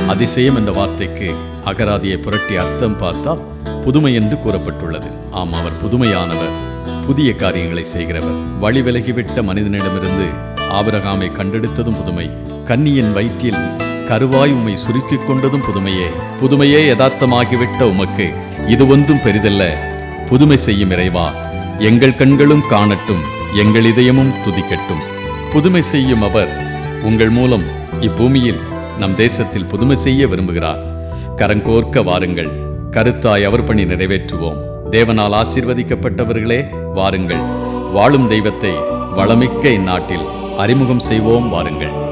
அதிசயம் என்ற வார்த்தைக்கு அகராதியை புரட்டி அர்த்தம் பார்த்தால் புதுமை என்று கூறப்பட்டுள்ளது ஆம் அவர் புதுமையானவர் புதிய காரியங்களை செய்கிறவர் வழி விலகிவிட்ட மனிதனிடமிருந்து ஆபிரகாமை கண்டெடுத்ததும் புதுமை கன்னியின் வயிற்றில் கருவாய் உம்மை சுருக்கிக் கொண்டதும் புதுமையே புதுமையே யதார்த்தமாகிவிட்ட உமக்கு இது ஒன்றும் பெரிதல்ல புதுமை செய்யும் இறைவா எங்கள் கண்களும் காணட்டும் எங்கள் இதயமும் துதிக்கட்டும் புதுமை செய்யும் அவர் உங்கள் மூலம் இப்பூமியில் நம் தேசத்தில் புதுமை செய்ய விரும்புகிறார் கரங்கோர்க்க வாருங்கள் கருத்தாய் அவர் பணி நிறைவேற்றுவோம் தேவனால் ஆசீர்வதிக்கப்பட்டவர்களே வாருங்கள் வாழும் தெய்வத்தை வளமிக்க இந்நாட்டில் அறிமுகம் செய்வோம் வாருங்கள்